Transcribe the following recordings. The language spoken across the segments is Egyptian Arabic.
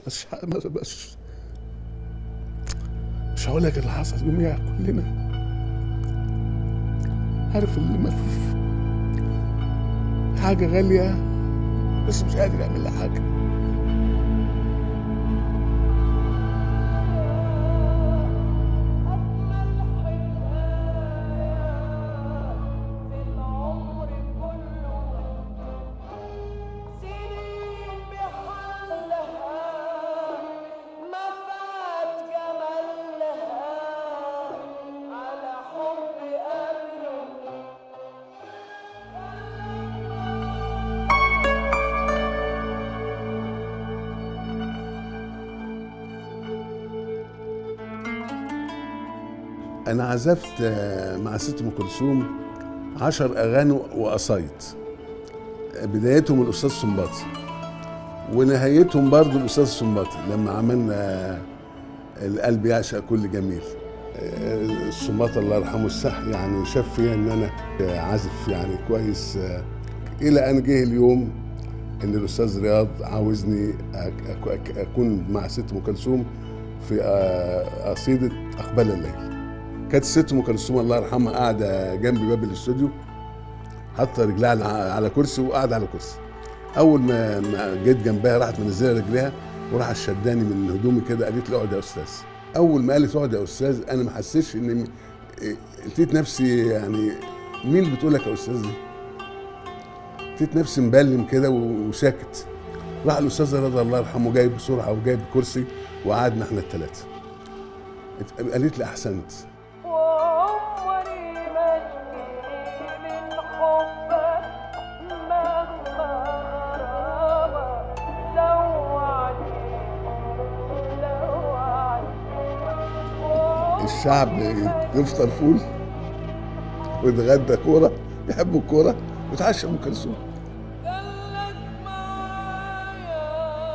بس بس, بس مش هقول لك اللي حصل يوميها كلنا عارف اللي ملفوف حاجة غالية بس مش قادر يعمل لها حاجة أنا عزفت آه، مع ست أم كلثوم عشر أغاني وقصايد بدايتهم الأستاذ سنباطي ونهايتهم برضو الأستاذ سنباطي لما عملنا آه، القلب يعشق كل جميل آه، السنباطي الله يرحمه الصح يعني شاف فيا إن أنا آه، عازف يعني كويس آه، إلى أن جه اليوم إن الأستاذ رياض عاوزني أك- أك- أكون مع ست أم كلثوم في آه، قصيدة أقبال الليل كانت الست ام كلثوم الله يرحمها قاعده جنب باب الاستوديو حاطه رجلها على على كرسي وقاعده على كرسي اول ما ما جيت جنبها راحت منزله رجلها وراحت شداني من هدومي كده قالت لي اقعد يا استاذ اول ما قالت اقعد يا استاذ انا ما حسيتش ان إيه، لقيت نفسي يعني مين اللي بتقول لك يا استاذ دي لقيت نفسي مبلم كده وساكت راح الاستاذ رضا الله يرحمه جايب بسرعه وجايب كرسي وقعدنا احنا الثلاثه قالت لي احسنت وعمري ما اشتكي من حبك مهما غرامك لوعني لوعني الشعب يفطر فول ويتغدى كوره يحبوا الكوره ويتعشى ام كلثوم قالك معايا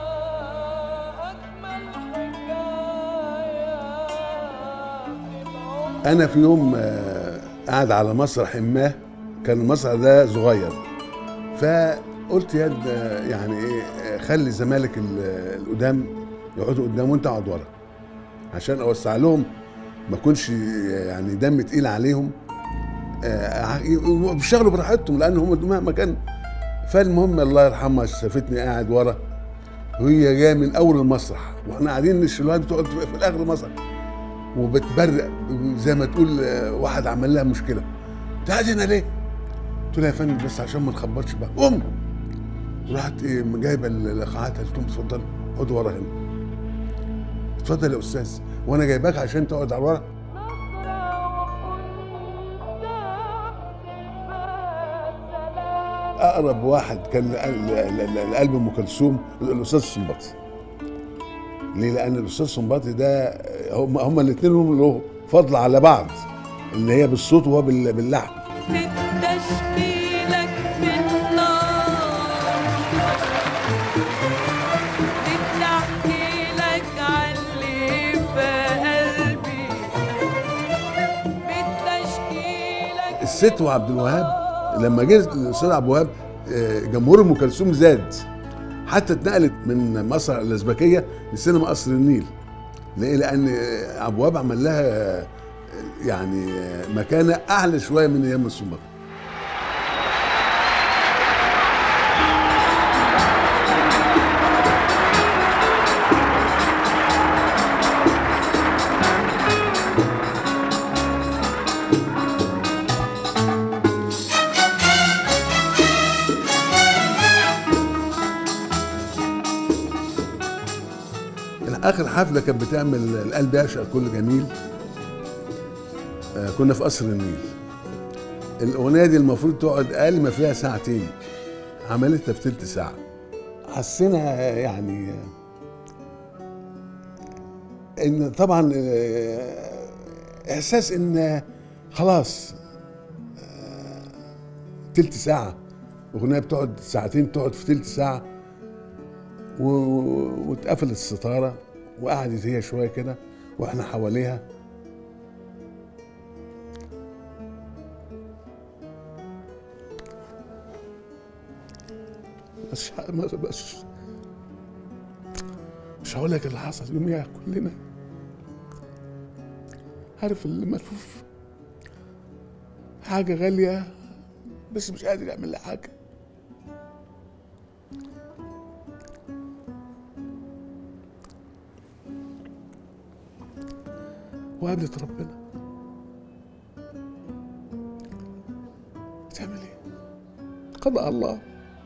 أجمل حكاية في العمر انا في يوم آه، قاعد على مسرح ما كان المسرح ده صغير فقلت يا د- آه، يعني ايه آه، خلي الزمالك ال- القدام يقعدوا قدام وانت اقعد ورا عشان اوسع لهم ما اكونش يعني دم تقيل عليهم آه، ع- ي- بيشتغلوا براحتهم لان هم مهما كان فالمهم الله يرحمها شافتني قاعد ورا وهي جايه من اول المسرح واحنا قاعدين الشلوات بتقعد في في الاخر المسرح وبتبرق زي ما تقول آه، واحد عمل لها مشكله انت قاعد هنا ليه؟ قلت لها يا فندم بس عشان ما نخبطش بقى قوم راحت ايه جايبه اللقاحات قالت لهم اتفضل اقعد ورا هنا اتفضل يا استاذ وانا جايباك عشان تقعد على ورا نظرة وكنت أحسب سلام اقرب واحد كان ل- ل- ل- لقلب ام كلثوم الاستاذ السنباطي ليه؟ لان الاستاذ السنباطي ده هم هم الاثنين هم له فضل على بعض اللي هي بالصوت وهو بال- باللحن تشكيلك من نار بتحكي لك عاللي في قلبي بتشكيلك الست وعبد الوهاب لما جه الاستاذ عبد الوهاب آه، جمهور ام كلثوم زاد حتى اتنقلت من مسرح الازبكيه لسينما قصر النيل ليه؟ لان آه، عبد الوهاب عمل لها آه، يعني آه، مكانه اعلى شويه من ايام السنباطي اخر حفله كانت بتعمل القلب يعشق كل جميل آه، كنا في قصر النيل الاغنيه دي المفروض تقعد اقل ما فيها ساعتين عملتها في تلت ساعه حسينا يعني آه، ان طبعا آه، احساس ان خلاص آه، تلت ساعه اغنيه بتقعد ساعتين تقعد في تلت ساعه و- و- واتقفلت الستاره وقعدت هي شويه كده واحنا حواليها بس بس مش هقول لك اللي حصل يوميها كلنا عارف اللي ملفوف حاجة غالية بس مش قادر يعمل لها حاجة وقابلت ربنا تعمل ايه؟ قضاء الله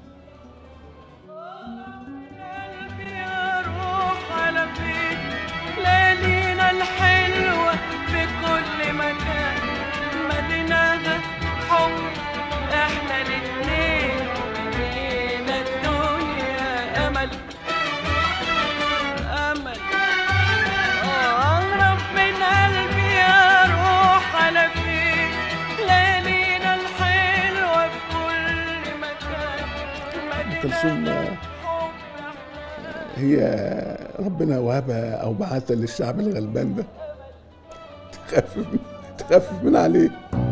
قلبي يا روح على فين ليالينا الحلوة في كل مكان مدينة حب احنا الاتنين لينا الدنيا امل امل اغرب من قلبي يا روح على فين ليالينا الحلوة في كل مكان ام كلثوم حب هي ربنا وهبها او بعثها للشعب الغلبان ده تخفف تخفف من عليه